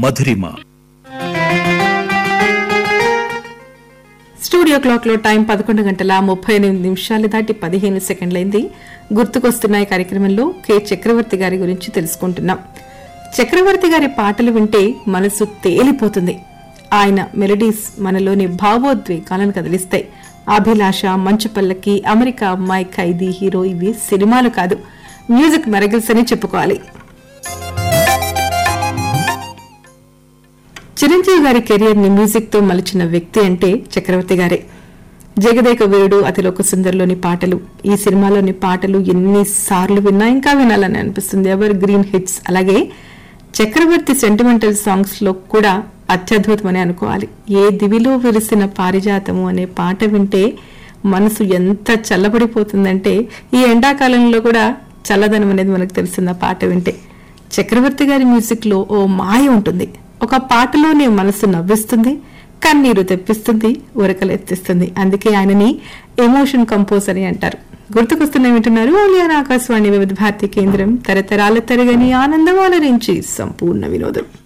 మధురిమ studio clock లో time పదకొండు గంటల ముప్పై ఎనిమిది నిమిషాలు దాటి పదిహేను సెకండ్లైంది గుర్తుకొస్తున్నాయి కార్యక్రమంలో కె చక్రవర్తి గారి గురించి తెలుసుకుంటున్నాం చక్రవర్తి గారి పాటలు వింటే మనసు తేలిపోతుంది ఆయన మెలడీస్ మనలోని భావోద్వేగాలను కదిలిస్తాయి అభిలాష మంచు పల్లకి అమెరికా అమ్మాయి ఖైదీ హీరో ఇవి సినిమాలు కాదు మ్యూజిక్ మెరగిల్స్ అని చెప్పుకోవాలి చిరంజీవి గారి కెరియర్ ని మ్యూజిక్ తో మలిచిన వ్యక్తి అంటే చక్రవర్తి గారే జగదేక వీరుడు అతిలోక సుందర్లోని పాటలు ఈ సినిమాలోని పాటలు ఎన్నిసార్లు విన్నా ఇంకా వినాలని అనిపిస్తుంది ఎవర్ గ్రీన్ హిట్స్ అలాగే చక్రవర్తి సెంటిమెంటల్ సాంగ్స్ లో కూడా అత్యద్భుతమని అనుకోవాలి ఏ దివిలో విరిసిన పారిజాతము అనే పాట వింటే మనసు ఎంత చల్లబడిపోతుందంటే ఈ ఎండాకాలంలో కూడా చల్లదనం అనేది మనకు తెలిసింది ఆ పాట వింటే చక్రవర్తి గారి మ్యూజిక్ లో ఓ మాయ ఉంటుంది ఒక పాటలోనే మనసు నవ్విస్తుంది కన్నీరు తెప్పిస్తుంది ఉరకలు ఎత్తిస్తుంది అందుకే ఆయనని ఎమోషన్ కంపోజ్ అని అంటారు గుర్తుకొస్తున్న వింటున్నారు ఓలియన్ ఆకాశవాణి వివిధ భారతి కేంద్రం తరతరాల తరగని ఆనందం అలరించి సంపూర్ణ వినోదం